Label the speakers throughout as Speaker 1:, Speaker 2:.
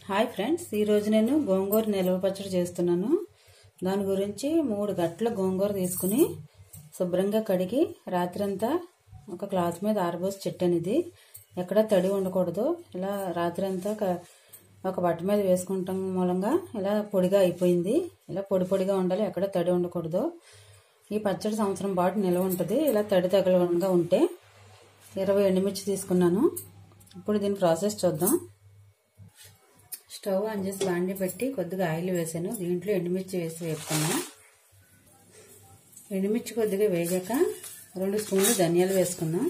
Speaker 1: hi friends ఈరోజు నేను గోంగూర నిల్వ పచ్చడి చేస్తున్నాను దాని గురించి మూడు గట్ల గోంగూర తీసుకుని శుభ్రంగా కడిగి రాత్రంతా ఒక క్లాత్ మీద ఆరబోసి చెట్టాను ఇది ఎక్కడ తడి ఉండకూడదు ఇలా రాత్రంతా క- ఒక బట్ట మీద వేసుకుంటాం మూలంగా ఇలా పొడిగా అయిపోయింది ఇలా పొడి పొడిగా ఉండాలి ఎక్కడ తడి ఉండకూడదు ఈ పచ్చడి సంవత్సరం పాటు నిల్వ ఉంటుంది ఇలా తడి తగలకుండా ఉంటే ఇరవై ఎండుమిర్చి తీసుకున్నాను ఇప్పుడు దీని ప్రాసెస్ చూద్దాం స్టవ్ ఆన్ చేసి బాండి పెట్టి కొద్దిగా ఆయిల్ వేసాను దీంట్లో ఎండుమిర్చి వేసి వేపుకున్నాను ఎండుమిర్చి కొద్దిగా వేగాక రెండు స్పూన్లు ధనియాలు వేసుకున్నాం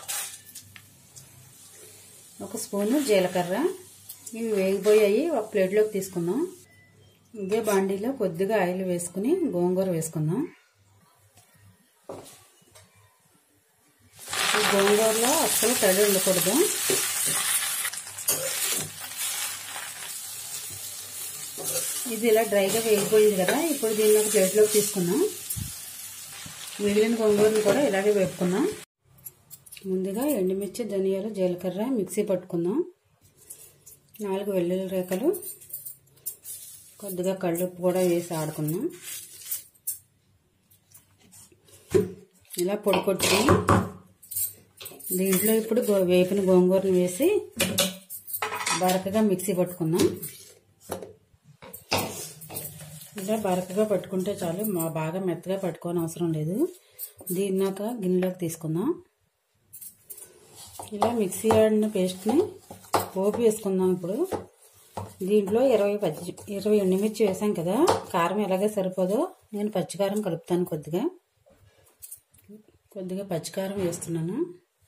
Speaker 1: ఒక స్పూను జీలకర్ర ఇవి వేగిపోయాయి ఒక ప్లేట్లోకి తీసుకుందాం ఇదే బాండీలో కొద్దిగా ఆయిల్ వేసుకుని గోంగూర వేసుకుందాం ఈ గోంగూరలో అస్సలు తడి ఉండకూడదు ఇది ఇలా డ్రైగా వేగిపోయింది కదా ఇప్పుడు దీన్ని ఒక ప్లేట్లోకి తీసుకున్నాం మిగిలిన గోంగూరని కూడా ఇలాగే వేపుకున్నాం ముందుగా ఎండుమిర్చి ధనియాలు జీలకర్ర మిక్సీ పట్టుకుందాం నాలుగు వెల్లుల్లి రేఖలు కొద్దిగా కళ్ళుప్పు కూడా వేసి ఆడుకుందాం ఇలా పొడి కొట్టుకుని దీంట్లో ఇప్పుడు గో వేపిన గోంగూరను వేసి బరకగా మిక్సీ పట్టుకుందాం ఇలా బరకగా పట్టుకుంటే చాలు మా బాగా మెత్తగా పట్టుకోని అవసరం లేదు దీన్నాక గిన్నెలోకి తీసుకుందాం ఇలా మిక్సీ ఆడిన పేస్ట్ని పోపు వేసుకుందాం ఇప్పుడు దీంట్లో ఇరవై పచ్చి ఇరవై ఎండుమిర్చి వేసాం కదా కారం ఎలాగే సరిపోదో నేను పచ్చికారం కలుపుతాను కొద్దిగా కొద్దిగా పచ్చికారం వేస్తున్నాను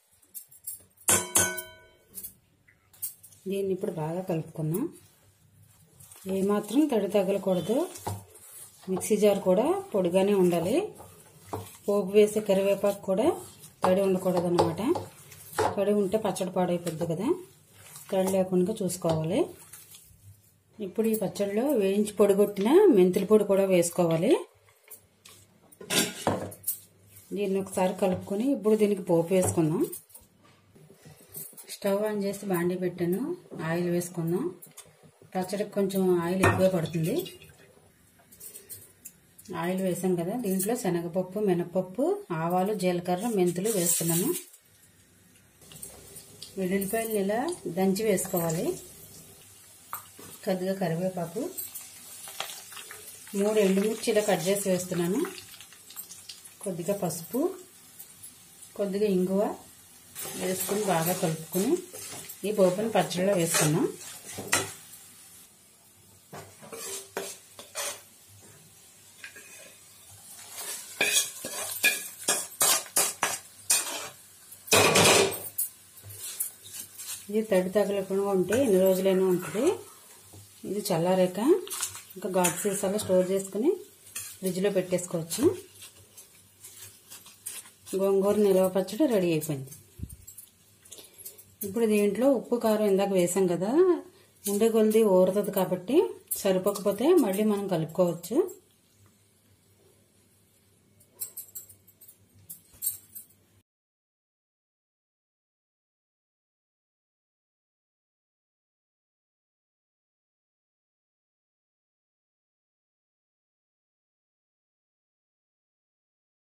Speaker 1: దీన్ని ఇప్పుడు బాగా కలుపుకుందాం ఏమాత్రం తడి తగలకూడదు మిక్సీ జార్ కూడా పొడిగానే ఉండాలి పోపు వేసే కరివేపాకు కూడా తడి ఉండకూడదు అనమాట తడి ఉంటే పచ్చడి పాడైపోద్ది కదా తడి లేకుండా చూసుకోవాలి ఇప్పుడు ఈ పచ్చడిలో వేయించి పొడిగొట్టిన మెంతుల పొడి కూడా వేసుకోవాలి దీన్ని ఒకసారి కలుపుకొని ఇప్పుడు దీనికి పోపు వేసుకుందాం స్టవ్ ఆన్ చేసి బాండీ పెట్టాను ఆయిల్ వేసుకుందాం పచ్చడికి కొంచెం ఆయిల్ ఎక్కువ పడుతుంది ఆయిల్ వేసాం కదా దీంట్లో శనగపప్పు మినపప్పు ఆవాలు జీలకర్ర మెంతులు వేస్తున్నాను వెల్లుల్లిపాయలు ఇలా దంచి వేసుకోవాలి కొద్దిగా కరివేపాకు మూడు ఎండుమిర్చి ఇలా కట్ చేసి వేస్తున్నాను కొద్దిగా పసుపు కొద్దిగా ఇంగువ వేసుకుని బాగా కలుపుకొని ఈ పోపుని పచ్చడిలో వేసుకున్నాం ఇది తడి తగలకుండా ఉంటే ఎన్ని రోజులైనా ఉంటుంది ఇది చల్లారాక ఇంకా ఘాట్ సీసాలో స్టోర్ చేసుకుని ఫ్రిడ్జ్లో పెట్టేసుకోవచ్చు గోంగూర నిల్వ పచ్చడి రెడీ అయిపోయింది ఇప్పుడు దీంట్లో ఉప్పు కారం ఇందాక వేసాం కదా ఉండే కొలిది ఊరుతుంది కాబట్టి సరిపోకపోతే మళ్ళీ మనం కలుపుకోవచ్చు